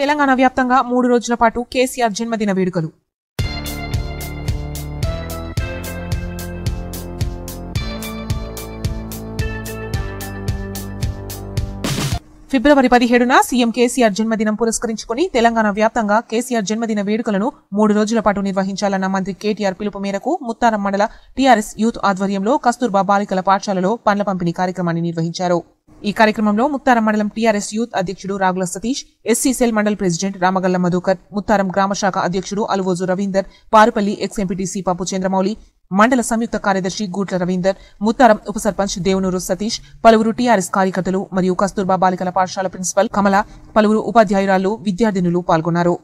తెలంగాణ వ్యాప్తంగా మూడు రోజుల పాటు కేసీఆర్ జన్మదిన వేడుకలు ఫిబ్రవరి పదిహేడున సీఎం కేసీఆర్ జన్మదినం పురస్కరించుకుని తెలంగాణ వ్యాప్తంగా కేసీఆర్ జన్మదిన వేడుకలను మూడు రోజుల పాటు నిర్వహించాలన్న మంత్రి కేటీఆర్ పిలుపు మేరకు ముత్తారం మండల టీఆర్ఎస్ యూత్ ఆధ్వర్యంలో కస్తూర్బా బాలికల పాఠశాలలో పండ్ల పంపిణీ కార్యక్రమాన్ని నిర్వహించారు ఈ కార్యక్రమంలో ముత్తారం మండలం టీఆర్ఎస్ యూత్ అధ్యక్షుడు Ragula Satish SC cell mandal president Ramagalla Madhukar Muttaram గ్రామ శాఖ అధ్యక్షుడు అలువోజు రవీందర్ పారుపల్లి ఎక్స్ ఎంపీటీసీ పప్పు చంద్రమౌళి మండల సంయుక్త కార్యదర్శి గూట్ల రవీందర్ ముత్తారం ఉప సర్పంచ్ దేవునూరు సతీష్ పలువురు టీఆర్ఎస్ కార్యకర్తలు మరియు కస్తూర్బా బాలికల పాఠశాల ప్రిన్సిపల్ కమల పలువురు ఉపాధ్యాయురాలు విద్యార్థినులు పాల్గొన్నారు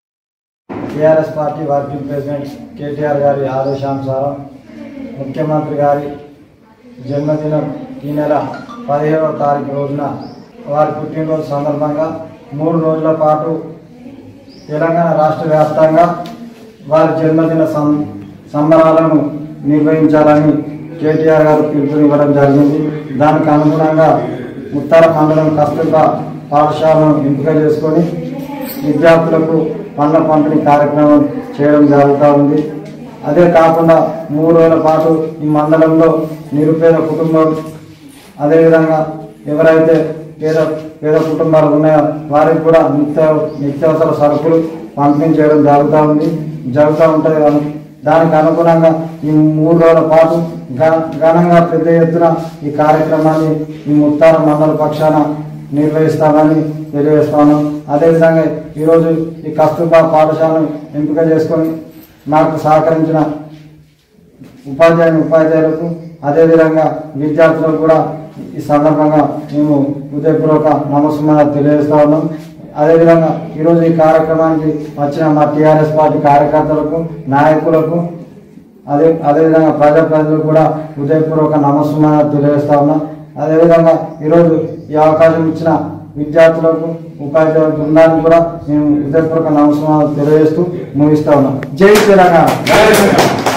TRS party working president KTR గారి ఆదేశానుసారం ముఖ్యమంత్రి గారి జన్మదినం ఈ నెల పదిహేడవ తారీఖు రోజున వారి పుట్టినరోజు సందర్భంగా మూడు రోజుల పాటు తెలంగాణ రాష్ట్ర వ్యాప్తంగా వారి జన్మదిన సం సంబరాలను నిర్వహించాలని కేటీఆర్ గారు పిలుపునివ్వడం జరిగింది దానికి అనుగుణంగా ఉత్తర మండలం కస్తూర్బా పాఠశాలను ఎంపిక చేసుకొని విద్యార్థులకు పండ్ల పంపిణీ కార్యక్రమం చేయడం జరుగుతూ ఉంది అదే కాకుండా మూడు రోజుల పాటు ఈ మండలంలో నిరుపేద కుటుంబం అదేవిధంగా ఎవరైతే పేద పేద కుటుంబాలు ఉన్నాయో వారికి కూడా నిత్య నిత్యావసర సరుకులు పంపిణీ చేయడం జరుగుతూ ఉంది జరుగుతూ ఉంటుంది అను- దానికి అనుగుణంగా ఈ మూడు రోజుల పాటు ఘ- ఘనంగా పెద్ద ఎత్తున ఈ కార్యక్రమాన్ని ఈ ముత్తార మండల పక్షాన నిర్వహిస్తామని తెలియజేస్తాను అదేవిధంగా ఈరోజు ఈ కస్తూర్బా పాఠశాలను ఎంపిక చేసుకొని నాకు సహకరించిన ఉపాధ్యాయుని ఉపాధ్యాయులకు అదేవిధంగా విద్యార్థులకు కూడా ఈ సందర్భంగా మేము హృదయపూర్వక నమస్కారం తెలియజేస్తా ఉన్నాం అదేవిధంగా ఈరోజు ఈ కార్యక్రమానికి వచ్చిన మా టీఆర్ఎస్ పార్టీ కార్యకర్తలకు నాయకులకు అదే అదేవిధంగా ప్రజా ప్రజలకు కూడా హృదయపూర్వక నమస్కారం తెలియజేస్తా ఉన్నాం అదేవిధంగా ఈరోజు ఈ అవకాశం ఇచ్చిన విద్యార్థులకు ఉపాధ్యాయుల బృందానికి కూడా మేము హృదయపూర్వక నమస్కారం తెలియజేస్తూ ముగిస్తా ఉన్నాం జై తెలంగాణ